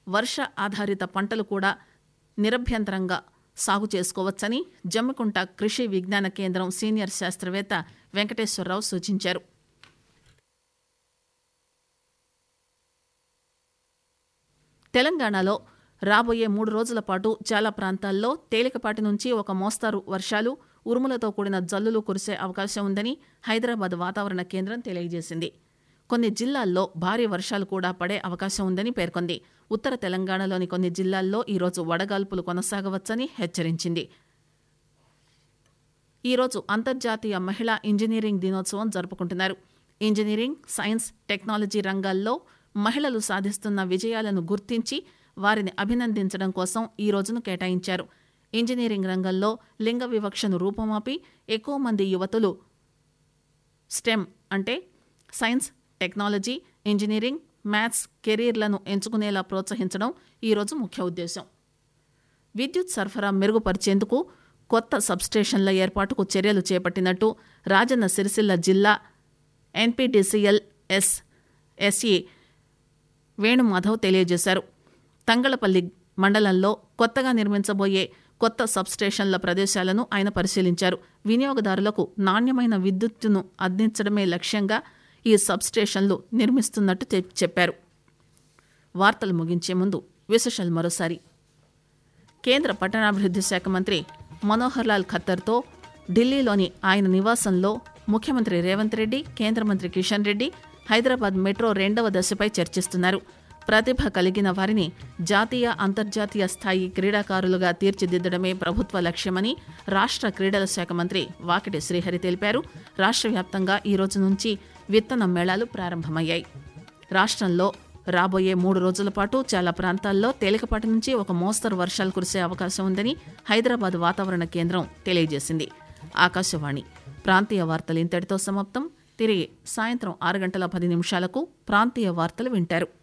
వర్ష ఆధారిత పంటలు కూడా నిరభ్యంతరంగా సాగు చేసుకోవచ్చని జమ్మికుంట కృషి విజ్ఞాన కేంద్రం సీనియర్ శాస్త్రవేత్త వెంకటేశ్వరరావు సూచించారు తెలంగాణలో రాబోయే మూడు రోజుల పాటు చాలా ప్రాంతాల్లో తేలికపాటి నుంచి ఒక మోస్తారు వర్షాలు ఉరుములతో కూడిన జల్లులు కురిసే అవకాశం ఉందని హైదరాబాద్ వాతావరణ కేంద్రం తెలియజేసింది కొన్ని జిల్లాల్లో భారీ వర్షాలు కూడా పడే అవకాశం ఉందని పేర్కొంది ఉత్తర తెలంగాణలోని కొన్ని జిల్లాల్లో ఈరోజు వడగాల్పులు కొనసాగవచ్చని హెచ్చరించింది ఈరోజు అంతర్జాతీయ మహిళా ఇంజనీరింగ్ దినోత్సవం జరుపుకుంటున్నారు ఇంజనీరింగ్ సైన్స్ టెక్నాలజీ రంగాల్లో మహిళలు సాధిస్తున్న విజయాలను గుర్తించి వారిని అభినందించడం కోసం ఈ రోజును కేటాయించారు ఇంజనీరింగ్ రంగంలో లింగ వివక్షను రూపమాపి ఎక్కువ మంది యువతులు స్టెమ్ అంటే సైన్స్ టెక్నాలజీ ఇంజనీరింగ్ మ్యాథ్స్ కెరీర్లను ఎంచుకునేలా ప్రోత్సహించడం ఈరోజు ముఖ్య ఉద్దేశం విద్యుత్ సరఫరా మెరుగుపరిచేందుకు కొత్త సబ్స్టేషన్ల ఏర్పాటుకు చర్యలు చేపట్టినట్టు రాజన్న సిరిసిల్ల జిల్లా ఎన్పీడీసీఎల్ ఎస్ ఎస్ఈ వేణుమాధవ్ తెలియజేశారు తంగళపల్లి మండలంలో కొత్తగా నిర్మించబోయే కొత్త సబ్స్టేషన్ల ప్రదేశాలను ఆయన పరిశీలించారు వినియోగదారులకు నాణ్యమైన విద్యుత్తును అందించడమే లక్ష్యంగా ఈ సబ్స్టేషన్లు నిర్మిస్తున్నట్టు చెప్- చెప్పారు వార్తలు ముగించే ముందు విశేషాలు మరోసారి కేంద్ర పట్టణాభివృద్ధి శాఖ మంత్రి మనోహర్ లాల్ ఖట్టర్తో ఢిల్లీలోని ఆయన నివాసంలో ముఖ్యమంత్రి రేవంత్ రెడ్డి కేంద్ర మంత్రి కిషన్ రెడ్డి హైదరాబాద్ మెట్రో రెండవ దశపై చర్చిస్తున్నారు ప్రతిభ కలిగిన వారిని జాతీయ అంతర్జాతీయ స్థాయి క్రీడాకారులుగా తీర్చిదిద్దడమే ప్రభుత్వ లక్ష్యమని రాష్ట్ర క్రీడల శాఖ మంత్రి వాకిటి శ్రీహరి తెలిపారు రాష్ట్ర వ్యాప్తంగా ఈ రోజు నుంచి విత్తన మేళాలు ప్రారంభమయ్యాయి రాష్ట్రంలో రాబోయే మూడు రోజుల పాటు చాలా ప్రాంతాల్లో తేలికపాటి నుంచి ఒక మోస్తరు వర్షాలు కురిసే అవకాశం ఉందని హైదరాబాద్ వాతావరణ కేంద్రం తెలియజేసింది ఆకాశవాణి ప్రాంతీయ వార్తలు ఇంతటితో సమాప్తం తిరిగి సాయంత్రం ఆరు గంటల పది నిమిషాలకు ప్రాంతీయ వార్తలు వింటారు